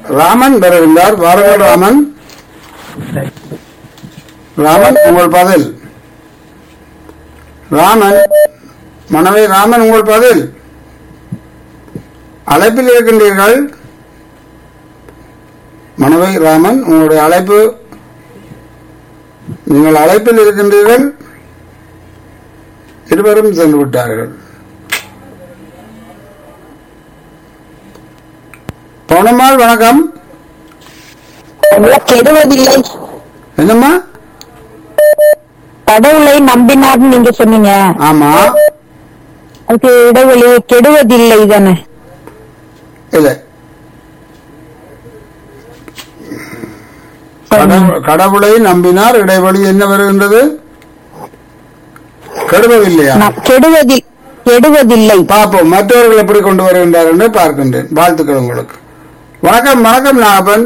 ராமன் வருகின்றார் வாருங்கள் ராமன் ராமன் உங்கள் பதில் ராமன் மனைவி ராமன் உங்கள் பதில் அழைப்பில் இருக்கின்றீர்கள் மனைவி ராமன் உங்களுடைய அழைப்பு நீங்கள் அழைப்பில் இருக்கின்றீர்கள் இருவரும் சென்று விட்டார்கள் பவுனம்மாள் வணக்கம் கெடுவதில்லை என்னம்மா கடவுளை நம்பினார்னு நீங்க சொன்னீங்க ஆமா அதுக்கு இடைவெளி கெடுவதில்லை தானே இல்லை கடவு- கடவுளை நம்பினார் இடைவெளி என்ன வருகின்றது கெடுவதில்லையா ந- கெடுவதில் கெடுவதில்லை பார்ப்போம் மற்றவர்கள் எப்படி கொண்டு வருகின்றார் என்று பார்க்கின்றேன் வாழ்த்துக்கள் உங்களுக்கு வணக்கம் வணக்கம் நாகப்பன்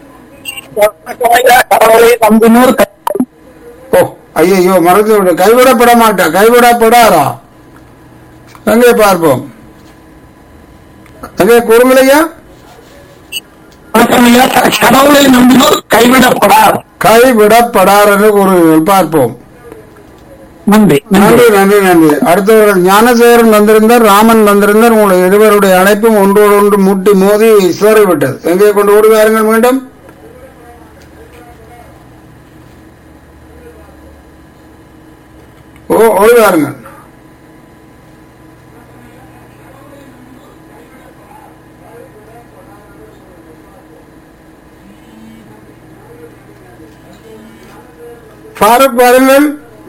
கடவுளை நம்பினோர் ஓ ஐயோ மறந்து விடு கைவிடப்பட மாட்டா கைவிடப்படாரா எங்கே பார்ப்போம் எங்கே கூறுங்களையா கடவுளை நம்பினோர் கைவிடப்படார் கைவிடப்படார் என்று கூறுகிறீர்கள் பார்ப்போம் நன்றி நன்றி நன்றி நன்றி அடுத்தவர்கள் ஞானசேகரன் வந்திருந்தார் ராமன் வந்திருந்தார் உங்களை இருவருடைய அழைப்பும் ஒன்றோடு ஒன்று முட்டி மோதி சோறிவிட்டது எங்கே கொண்டு ஓடுவாருங்கள் மீண்டும் ஓ ஓடுவாருங்கள் ஃபாரூக் வாருங்கள்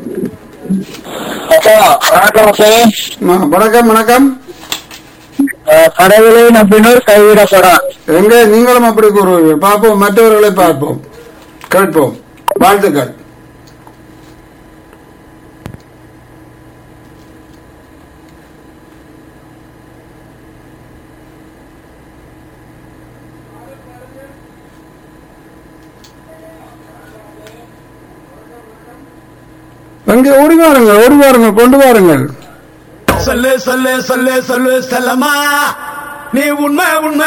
ம- வணக்கம் வணக்கம் கடவுளை நம்பினோர் கைவிடப்படார் எங்கே நீங்களும் அப்படி கூறுவீர்கள் பார்ப்போம் மற்றவர்களை பார்ப்போம் கேட்போம் வாழ்த்துக்கள் எங்கே ஓடி வாருங்கள் ஓடி வாருங்கள் கொண்டு வாருங்கள் சொல்லு சொல்லு சொல்லு சொல்லு செல்லம்மா நீ உண்மை உண்மை